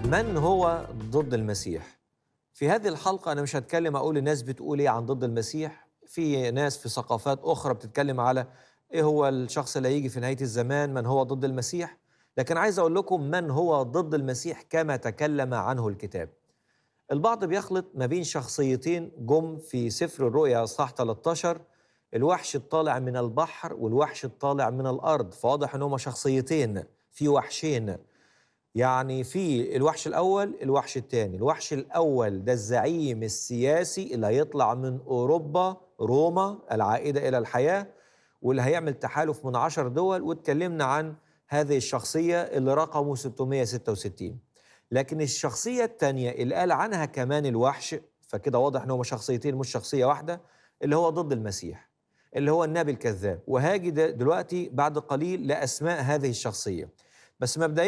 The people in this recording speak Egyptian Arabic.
من هو ضد المسيح؟ في هذه الحلقة أنا مش هتكلم أقول الناس بتقول إيه عن ضد المسيح في ناس في ثقافات أخرى بتتكلم على إيه هو الشخص اللي هيجي في نهاية الزمان من هو ضد المسيح لكن عايز أقول لكم من هو ضد المسيح كما تكلم عنه الكتاب البعض بيخلط ما بين شخصيتين جم في سفر الرؤيا اصحاح 13 الوحش الطالع من البحر والوحش الطالع من الارض فواضح ان هما شخصيتين في وحشين يعني في الوحش الاول الوحش الثاني الوحش الاول ده الزعيم السياسي اللي هيطلع من اوروبا روما العائده الى الحياه واللي هيعمل تحالف من عشر دول واتكلمنا عن هذه الشخصيه اللي رقمه 666 لكن الشخصية التانية اللي قال عنها كمان الوحش فكده واضح ان هما شخصيتين مش شخصية واحدة اللي هو ضد المسيح اللي هو النبي الكذاب وهاجي دلوقتي بعد قليل لأسماء هذه الشخصية بس مبدئيا